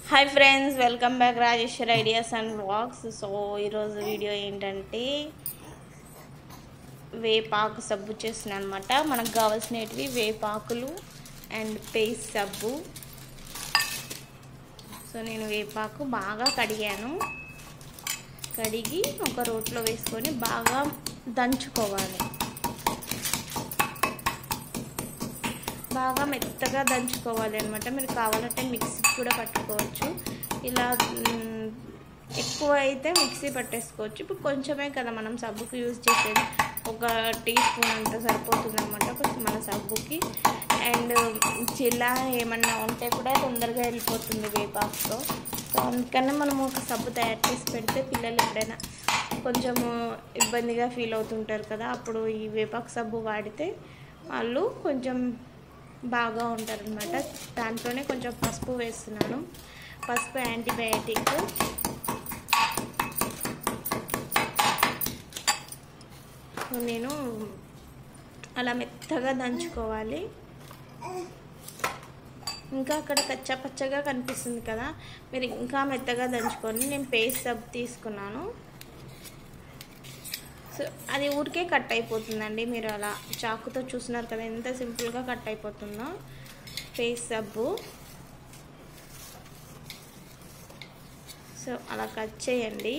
Hi friends welcome back Rajeshwar ideas and vlogs so ఈరోజు video ఏంటంటే వేపాకు సబ్బు చేస్తున్నాను అనమాట మనకు కావాల్సినవి వేపాకులు అండ్ పేస్ట్ సబ్బు సో నేను వేపాకు బాగా కడిగాను కడిగి ఒక రోట్లో వేసుకొని బాగా దంచుకోవాలి బాగా మెత్తగా దంచుకోవాలి అనమాట మీరు కావాలంటే మిక్సీకి కూడా పట్టుకోవచ్చు ఇలా మ్, ఎక్కువ అయితే మిక్సీ పట్టేసుకోవచ్చు ఇప్పుడు కొంచెమే కదా మనం సబ్బుకి యూజ్ చేసేది ఒక టీ స్పూన్ అంత సరిపోతుంది అనమాట మన సబ్బుకి అండ్ చిల్లా ఏమన్నా ఉంటే కూడా తొందరగా వెళ్ళిపోతుంది వేపాకుతో సో అందుకనే మనం ఒక సబ్బు తయారు చేసి పెడితే పిల్లలు ఎప్పుడైనా కొంచెము ఇబ్బందిగా ఫీల్ అవుతుంటారు కదా అప్పుడు ఈ వేపాకు సబ్బు వాడితే వాళ్ళు కొంచెం బాగా ఉంటారు అనమాట దాంట్లోనే కొంచెం పసుపు వేస్తున్నాను పసుపు యాంటీబయాటిక్ నేను అలా మెత్తగా దంచుకోవాలి ఇంకా అక్కడ కచ్చా పచ్చగా కనిపిస్తుంది కదా మీరు ఇంకా మెత్తగా దంచుకొని నేను పేస్ట్ సబ్ తీసుకున్నాను సో అది ఊరికే కట్ అయిపోతుందండి మీరు అలా చాకుతో చూస్తున్నారు కదా ఎంత సింపుల్గా కట్ అయిపోతుందో ఫేస్ సబ్బు సో అలా కట్ చేయండి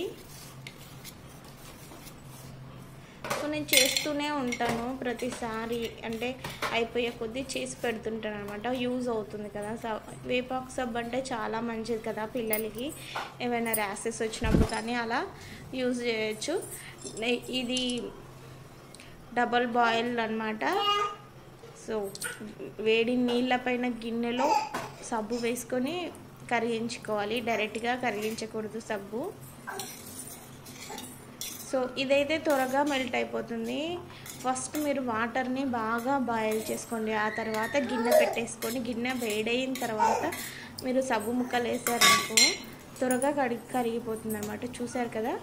సో నేను చేస్తూనే ఉంటాను ప్రతిసారి అంటే అయిపోయే కొద్దీ చేసి పెడుతుంటాను అనమాట యూజ్ అవుతుంది కదా స వేపాకు సబ్బు అంటే చాలా మంచిది కదా పిల్లలకి ఏమైనా ర్యాసెస్ వచ్చినప్పుడు కానీ అలా యూజ్ చేయొచ్చు నే- ఇది డబల్ బాయిల్ అనమాట సో వేడి నీళ్ళ పైన గిన్నెలో సబ్బు వేసుకొని కరిగించుకోవాలి డైరెక్ట్గా కరిగించకూడదు సబ్బు సో ఇదైతే త్వరగా మెల్ట్ అయిపోతుంది ఫస్ట్ మీరు వాటర్ని బాగా బాయిల్ చేసుకోండి ఆ తర్వాత గిన్నె పెట్టేసుకొని గిన్నె వేడైన తర్వాత మీరు సబ్బు ముక్కలు వేసారనుకో త్వరగా కడిగి కరిగిపోతుంది అనమాట చూసారు కదా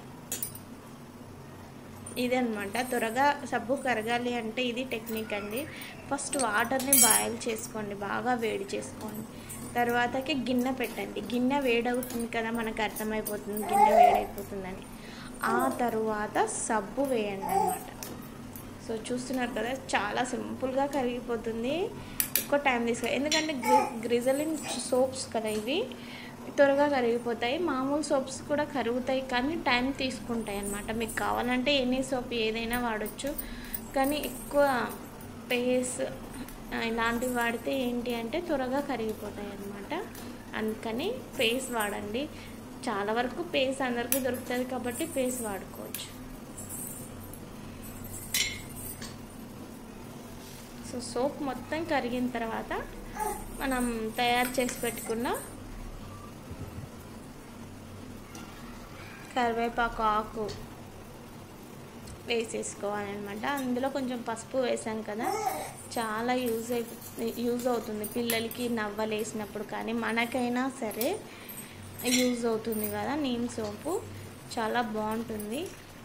ఇదనమాట త్వరగా సబ్బు కరగాలి అంటే ఇది టెక్నిక్ అండి ఫస్ట్ వాటర్ని బాయిల్ చేసుకోండి బాగా వేడి చేసుకోండి తర్వాతకి గిన్నె పెట్టండి గిన్నె వేడవుతుంది కదా మనకు అర్థమైపోతుంది గిన్నె వేడైపోతుందని ఆ తరువాత సబ్బు వేయండి అనమాట సో చూస్తున్నారు కదా చాలా సింపుల్గా కరిగిపోతుంది ఎక్కువ టైం తీసుకో ఎందుకంటే గ్రి గ్రిజలిన్ సోప్స్ కదా ఇవి త్వరగా కరిగిపోతాయి మామూలు సోప్స్ కూడా కరుగుతాయి కానీ టైం తీసుకుంటాయి అన్నమాట మీకు కావాలంటే ఎనీ సోప్ ఏదైనా వాడచ్చు కానీ ఎక్కువ పేస్ ఇలాంటివి వాడితే ఏంటి అంటే త్వరగా కరిగిపోతాయి అన్నమాట అందుకని పేస్ వాడండి చాలా వరకు పేస్ అందరికీ దొరుకుతుంది కాబట్టి పేస్ వాడుకోవచ్చు సో సోప్ మొత్తం కరిగిన తర్వాత మనం తయారు చేసి పెట్టుకున్న కరివేపాకు ఆకు వేసేసుకోవాలన్నమాట అందులో కొంచెం పసుపు వేసాం కదా చాలా యూజ్ అయి యూజ్ అవుతుంది పిల్లలకి నవ్వలేసినప్పుడు కానీ మనకైనా సరే యూజ్ అవుతుంది కదా నీమ్ సోపు చాలా బాగుంటుంది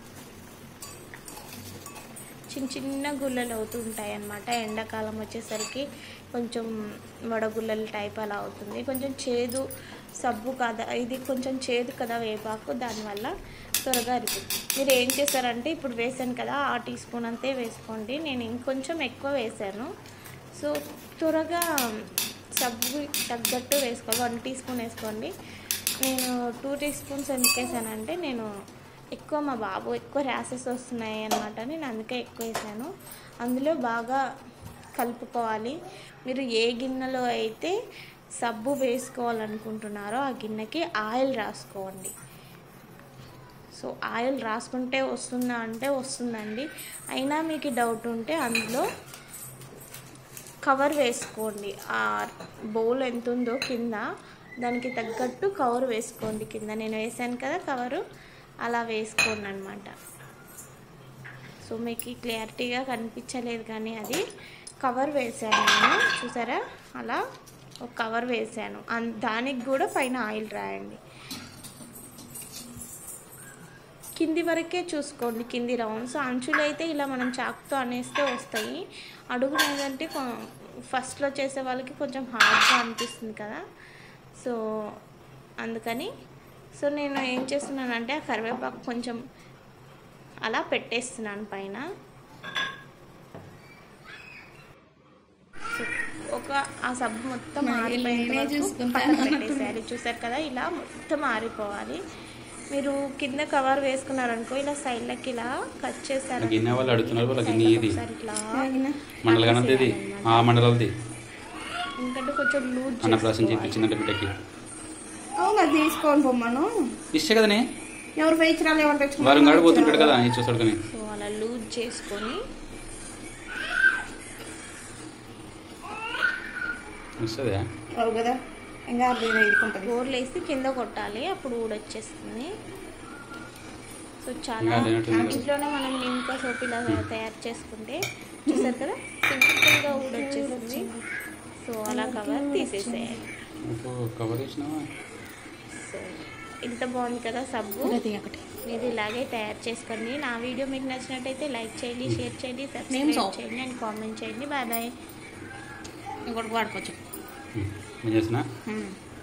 చిన్న చిన్న గుల్లలు అవుతుంటాయి అన్నమాట ఎండాకాలం వచ్చేసరికి కొంచెం వడగుల్లల టైప్ అలా అవుతుంది కొంచెం చేదు సబ్బు కదా ఇది కొంచెం చేదు కదా వేపాకు దానివల్ల త్వరగా అరిపోతుంది మీరు ఏం చేస్తారంటే ఇప్పుడు వేసాను కదా ఆ టీ స్పూన్ అంతే వేసుకోండి నేను ఇంకొంచెం ఎక్కువ వేసాను సో త్వరగా సబ్బు తగ్గట్టు వేసుకో వన్ టీ స్పూన్ వేసుకోండి నేను టూ టీ స్పూన్స్ ఎందుకు వేసానంటే నేను ఎక్కువ మా బాబు ఎక్కువ ర్యాసెస్ వస్తున్నాయి అనమాట నేను అందుకే ఎక్కువ వేసాను అందులో బాగా కలుపుకోవాలి మీరు ఏ గిన్నెలో అయితే సబ్బు వేసుకోవాలనుకుంటున్నారో ఆ గిన్నెకి ఆయిల్ రాసుకోండి సో ఆయిల్ రాసుకుంటే వస్తుందా అంటే వస్తుందండి అయినా మీకు డౌట్ ఉంటే అందులో కవర్ వేసుకోండి ఆ బౌల్ ఎంత ఉందో కింద దానికి తగ్గట్టు కవర్ వేసుకోండి కింద నేను వేసాను కదా కవరు అలా వేసుకోండి అనమాట సో మీకు క్లారిటీగా కనిపించలేదు కానీ అది కవర్ వేసాను నేను చూసారా అలా ఒక కవర్ వేసాను అన్ దానికి కూడా పైన ఆయిల్ రాయండి కింది వరకే చూసుకోండి కింది రౌండ్స్ అంచులు అయితే ఇలా మనం చాకుతో అనేస్తే వస్తాయి అడుగు ఏంటంటే ఫస్ట్లో చేసే వాళ్ళకి కొంచెం హార్డ్గా అనిపిస్తుంది కదా సో అందుకని సో నేను ఏం చేస్తున్నానంటే ఆ కరివేపాకు కొంచెం అలా పెట్టేస్తున్నాను పైన సో ఒక ఆ సబ్బు మొత్తం మరి ఆరిపోయేంత నేనే వరకు చూసుకుంటాను పక్కన పెట్టేసేయాలి చూసారు కదా ఇలా మొత్తం ఆరిపోవాలి మీరు కింద కవర్ వేసుకున్నారనుకో ఇలా సైడ్లకి ఇలా కట్ చేస్తారు గిన్నె వాళ్ళు అడుగుతున్నారు వాళ్ళకి నీది ఒకసారి ఇట్లా మండల గణపతిది ఆ మండలది ఎందుకంటే కొంచెం లూజ్ అన్నప్రాసం చేయించిందంటే బిడ్డకి అవును అది తీసుకోని పొమ్మను ఇష్టే కదనే ఎవరు వేయించరాలు ఎవరు తెచ్చుకున్నారు వారం గాడు పోతుంటాడు కదా అని చూస్తాడు కానీ సో అలా లూజ్ చేసుకొని వస్తుందా అవు కదా ఇంకా అర్థం ఇదికుంటుంది బోర్లు వేసి కింద కొట్టాలి అప్పుడు ఊడొచ్చేస్తుంది సో చాలా ఇంకా అదేనట్టుంది కదా. ఇంట్లోనే మనం నిమ్కా సోప్ ఇలా తయారు చేసుకుంటే చూసారు కదా సింపుల్గా ఊడొచ్చేస్తుంది సో అలా కవర్ తీసేసేయాలి ఓహో, కవర్ వేసినావా సో ఇంత బాగుంది కదా సబ్బు అది ఒకటి మీరు ఇలాగే తయారు చేసుకోండి నా వీడియో మీకు నచ్చినట్టయితే లైక్ చేయండి షేర్ చేయండి Name సబ్స్క్రైబ్ soap. చేయండి అండ్ కామెంట్ చేయండి బాయ్ బాయ్ ఇంకోటి వాడుకోవచ్చు ఏం చేసినా ఉమ్.